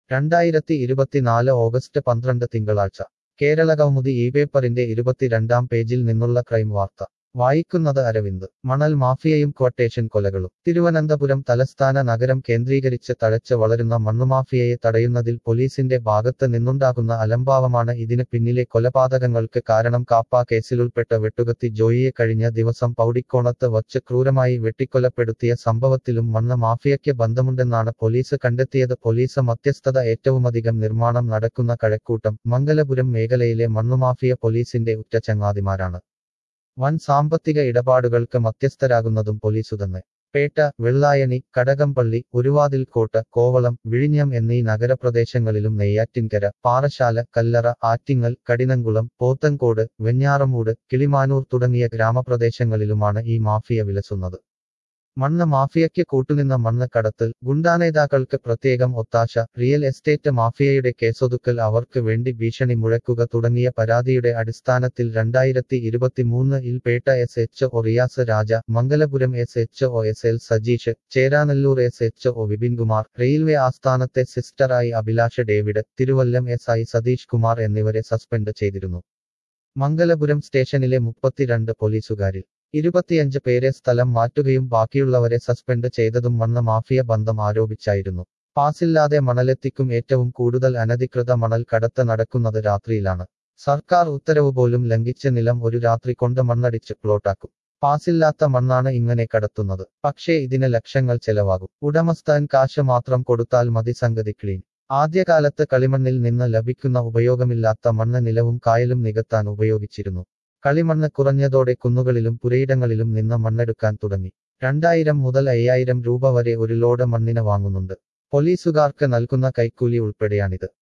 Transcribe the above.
രണ്ടായിരത്തി ഇരുപത്തിനാല് ഓഗസ്റ്റ് പന്ത്രണ്ട് തിങ്കളാഴ്ച കേരള കൗമുദി ഈ പേപ്പറിന്റെ ഇരുപത്തിരണ്ടാം പേജിൽ നിന്നുള്ള ക്രൈം വാർത്ത വായിക്കുന്നത് അരവിന്ദ് മണൽ മാഫിയയും ക്വട്ടേഷൻ കൊലകളും തിരുവനന്തപുരം തലസ്ഥാന നഗരം കേന്ദ്രീകരിച്ച് തഴച്ച് വളരുന്ന മണ്ണുമാഫിയയെ തടയുന്നതിൽ പോലീസിന്റെ ഭാഗത്ത് നിന്നുണ്ടാകുന്ന അലംഭാവമാണ് ഇതിന് പിന്നിലെ കൊലപാതകങ്ങൾക്ക് കാരണം കാപ്പ കേസിലുൾപ്പെട്ട വെട്ടുകത്തി ജോയിയെ കഴിഞ്ഞ ദിവസം പൗടിക്കോണത്ത് വച്ച് ക്രൂരമായി വെട്ടിക്കൊലപ്പെടുത്തിയ സംഭവത്തിലും മണ്ണ് മാഫിയയ്ക്ക് ബന്ധമുണ്ടെന്നാണ് പോലീസ് കണ്ടെത്തിയത് പോലീസ് മധ്യസ്ഥത ഏറ്റവുമധികം നിർമ്മാണം നടക്കുന്ന കഴക്കൂട്ടം മംഗലപുരം മേഖലയിലെ മണ്ണുമാഫിയ പോലീസിന്റെ ഉറ്റ ചങ്ങാതിമാരാണ് വൻ സാമ്പത്തിക ഇടപാടുകൾക്ക് മധ്യസ്ഥരാകുന്നതും പോലീസുതന്നെ പേട്ട വെള്ളായണി കടകംപള്ളി ഉരുവാതിൽക്കോട്ട് കോവളം വിഴിഞ്ഞം എന്നീ നഗരപ്രദേശങ്ങളിലും നെയ്യാറ്റിൻകര പാറശാല കല്ലറ ആറ്റിങ്ങൽ കടിനംകുളം പോത്തൻകോട് വെഞ്ഞാറമൂട് കിളിമാനൂർ തുടങ്ങിയ ഗ്രാമപ്രദേശങ്ങളിലുമാണ് ഈ മാഫിയ വിലസുന്നത് മണ്ണ് മാഫിയയ്ക്ക് കൂട്ടുനിന്ന മണ്ണ് കടത്തൽ ഗുണ്ടാനേതാക്കൾക്ക് പ്രത്യേകം ഒത്താശ റിയൽ എസ്റ്റേറ്റ് മാഫിയയുടെ കേസൊതുക്കൽ അവർക്ക് വേണ്ടി ഭീഷണി മുഴക്കുക തുടങ്ങിയ പരാതിയുടെ അടിസ്ഥാനത്തിൽ രണ്ടായിരത്തി ഇരുപത്തിമൂന്ന് ഇൽ Petta S H O Riyas Raja Mangalapuram S H O S L Sajeesh Cheranallur S H O Vipinkumar railway ആസ്ഥാനത്തെ സിസ്റ്ററായി Abhilash David Thiruvallam S I Satheesh Kumar എന്നിവരെ സസ്പെൻഡ് ചെയ്തിരുന്നു മംഗലപുരം സ്റ്റേഷനിലെ മുപ്പത്തിരണ്ട് പോലീസുകാരിൽ ഇരുപത്തിയഞ്ച് പേരെ സ്ഥലം മാറ്റുകയും ബാക്കിയുള്ളവരെ സസ്പെൻഡ് ചെയ്തതും മണ്ണ് മാഫിയ ബന്ധം ആരോപിച്ചായിരുന്നു പാസില്ലാതെ മണലെത്തിക്കും ഏറ്റവും കൂടുതൽ അനധികൃത മണൽ കടത്ത് നടക്കുന്നത് രാത്രിയിലാണ് സർക്കാർ ഉത്തരവ് പോലും ലംഘിച്ച് നിലം ഒരു രാത്രി കൊണ്ട് മണ്ണടിച്ച് പ്ലോട്ടാക്കും പാസില്ലാത്ത മണ്ണാണ് ഇങ്ങനെ കടത്തുന്നത് പക്ഷേ ഇതിന് ലക്ഷങ്ങൾ ചെലവാകും ഉടമസ്ഥാൻ കാശ് മാത്രം കൊടുത്താൽ മതി സംഗതി ക്ലീൻ ആദ്യകാലത്ത് കളിമണ്ണിൽ നിന്ന് ലഭിക്കുന്ന ഉപയോഗമില്ലാത്ത മണ്ണ് നിലവും കായലും നികത്താൻ ഉപയോഗിച്ചിരുന്നു കളിമണ്ണ് കുറഞ്ഞതോടെ കുന്നുകളിലും പുരയിടങ്ങളിലും നിന്ന് മണ്ണെടുക്കാൻ തുടങ്ങി രണ്ടായിരം മുതൽ അയ്യായിരം രൂപ വരെ ഒരു ലോഡ് മണ്ണിന് വാങ്ങുന്നുണ്ട് പോലീസുകാർക്ക് നൽകുന്ന കൈക്കൂലി ഉൾപ്പെടെയാണിത്